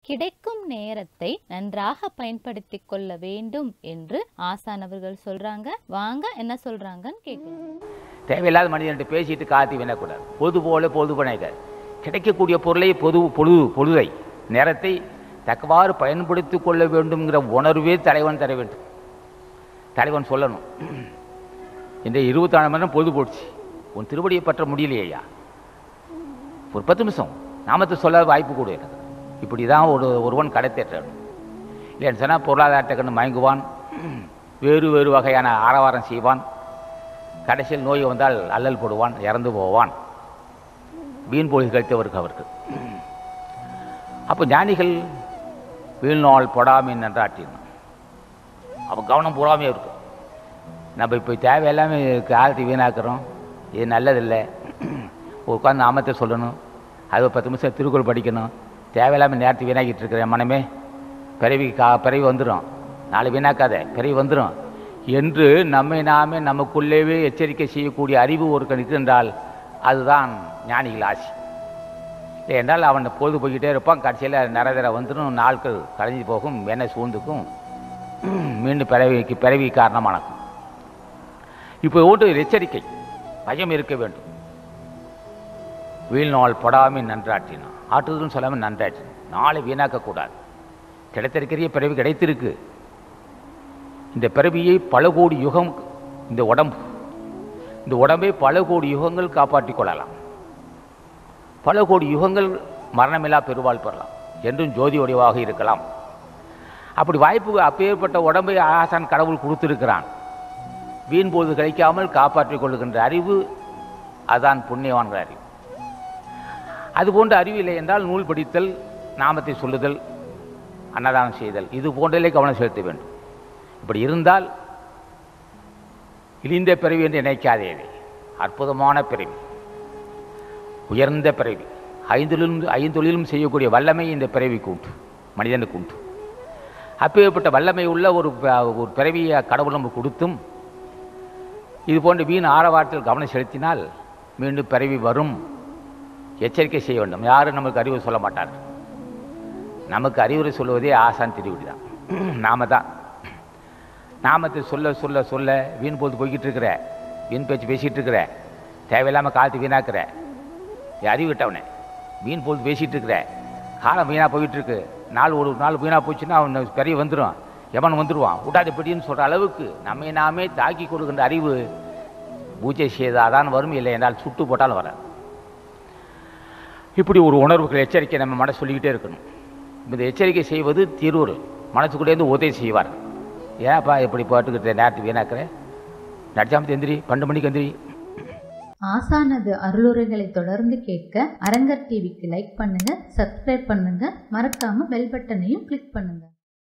கிடைக்கும் நேரத்தை நன்றாக பயன்படுத்தி கொள்ள வேண்டும் என்று ஆசானவர்கள் சொல்றாங்க வாங்க என்ன சொல்றாங்கன்னு கேட்கலாம் தேவையில்லாத மனிதன்ட்டு பேசிட்டு காத்தி வினக்கூடாது பொது போல பொது பணைக கிடைக்கக்கூடிய பொருளை பொது பொழுது பொழுதை நேரத்தை தக்கவாறு பயன்படுத்தி கொள்ள வேண்டும்ங்கிற உணர்வே தலைவன் தர வேண்டும் தலைவன் சொல்லணும் இந்த இருபத்தி நாலு மணி நேரம் பொழுது போச்சு உன் திருவடியை பற்ற முடியலையா ஒரு பத்து நிமிஷம் நாமத்தை சொல்லாத வாய்ப்பு கூட எனக்கு இப்படி தான் ஒரு ஒருவன் கடை தேற்றணும் இல்லைன்னு சொன்னால் பொருளாதாரத்தை கண்டு மயங்குவான் வேறு வேறு வகையான ஆரவாரம் செய்வான் கடைசியில் நோய் வந்தால் அல்லல் போடுவான் இறந்து போவான் வீண் பொழுது கழித்தவருக்கு அவருக்கு அப்போ ஞானிகள் வீழ்நாள் பொடாமின் நன்றாட்டினான் அவன் கவனம் பூராமே இருக்கும் நம்ம இப்போ தேவையில்லாமல் காலத்தை வீணாக்குறோம் இது நல்லதில்லை உட்காந்து நாமத்தை சொல்லணும் அது ஒரு பத்து நிமிஷம் திருக்குறள் படிக்கணும் தேவையில்லாமல் நேரத்தை வீணாக்கிட்டு இருக்கிற மனமே பிறவி கா பிறவி வந்துடும் நாளை வீணாக்காத பிறவி வந்துடும் என்று நம்மை நாமே நமக்குள்ளேவே எச்சரிக்கை செய்யக்கூடிய அறிவு ஒரு கணிக்கு என்றால் அதுதான் ஞானிகள் ஆசி இல்லை என்றால் அவன் பொழுது போய்கிட்டே இருப்பான் கடைசியில் நிறைவேற வந்துடும் நாட்கள் கழிஞ்சு போகும் எண்ணெய் சூழ்ந்துக்கும் மீண்டும் பிறவிக்கு பிறவி காரணமானக்கும் இப்போ ஓட்டு எச்சரிக்கை பயம் இருக்க வேண்டும் வீழ்நாள் படாமை நன்றாற்றினான் ஆற்றுதுன்னு சொல்லாமல் நன்றாற்றினான் நாளை வீணாக்கக்கூடாது கிடைத்திருக்கிற பிறவி கிடைத்திருக்கு இந்த பிறவியை பல கோடி யுகம் இந்த உடம்பு இந்த உடம்பை பல கோடி யுகங்கள் காப்பாற்றிக் கொள்ளலாம் பல கோடி யுகங்கள் மரணமில்லா பெருவாழ் பெறலாம் என்றும் ஜோதி வடிவாக இருக்கலாம் அப்படி வாய்ப்பு அப்பேற்பட்ட உடம்பை ஆசான் கடவுள் கொடுத்திருக்கிறான் வீண் போது கழிக்காமல் காப்பாற்றிக் கொள்ளுகின்ற அறிவு அதான் புண்ணியவான்கள் அறிவு அது போன்ற அறிவு இல்லை என்றால் நூல் படித்தல் நாமத்தை சொல்லுதல் அன்னதானம் செய்தல் இது போன்றதிலே கவனம் செலுத்த வேண்டும் இப்படி இருந்தால் இழிந்த பிறவி என்று நினைக்காதேவே அற்புதமான பிறவி உயர்ந்த பிறவி ஐந்தொழிலும் ஐந்தொழிலும் செய்யக்கூடிய வல்லமை இந்த பிறவிக்கு உண்டு மனிதனுக்கு உண்டு அப்பேற்பட்ட வல்லமை உள்ள ஒரு ப- ஒரு பிறவியை கடவுள் நமக்கு கொடுத்தும் இது போன்ற வீண் ஆரவாரத்தில் கவனம் செலுத்தினால் மீண்டும் பிறவி வரும் எச்சரிக்கை செய்ய வேண்டும் யாரும் நமக்கு அறிவுரை சொல்ல மாட்டார்கள் நமக்கு அறிவுரை சொல்வதே ஆசான் திருவிடி தான் நாம தான் நாமத்தை சொல்ல சொல்ல சொல்ல வீண் போது போய்கிட்டு இருக்கிற வீண் பேச்சு பேசிகிட்டு இருக்கிற தேவையில்லாமல் காலத்தை வீணாக்குற நீ அறிவு விட்டவனே வீண் போது பேசிகிட்டு இருக்கிற காலம் வீணாக போயிட்டு இருக்கு நாள் ஒரு நாள் வீணாக போச்சுன்னா அவன் பெரிய வந்துடும் எவன் வந்துடுவான் விட்டாது எப்படின்னு சொல்கிற அளவுக்கு நம்மை நாமே தாக்கி கொடுக்கின்ற அறிவு பூஜை செய்தாதான் வரும் இல்லை என்றால் சுட்டு போட்டாலும் வராது இப்படி ஒரு உணர்வுகள் எச்சரிக்கை நம்ம மனசு சொல்லிக்கிட்டே இருக்கணும் இந்த எச்சரிக்கை செய்வது திருவுரு மனசுக்குள்ளேருந்து உதவி செய்வார் ஏன்ப்பா இப்படி போட்டுக்கிட்ட நேரத்தை வீணாக்குற நடிச்சாமத்து எந்திரி பன்னெண்டு மணிக்கு எந்திரி ஆசானது அருளுரைகளை தொடர்ந்து கேட்க அரங்கர் டிவிக்கு லைக் பண்ணுங்க சப்ஸ்கிரைப் பண்ணுங்க மறக்காம பெல் பட்டனையும் கிளிக் பண்ணுங்க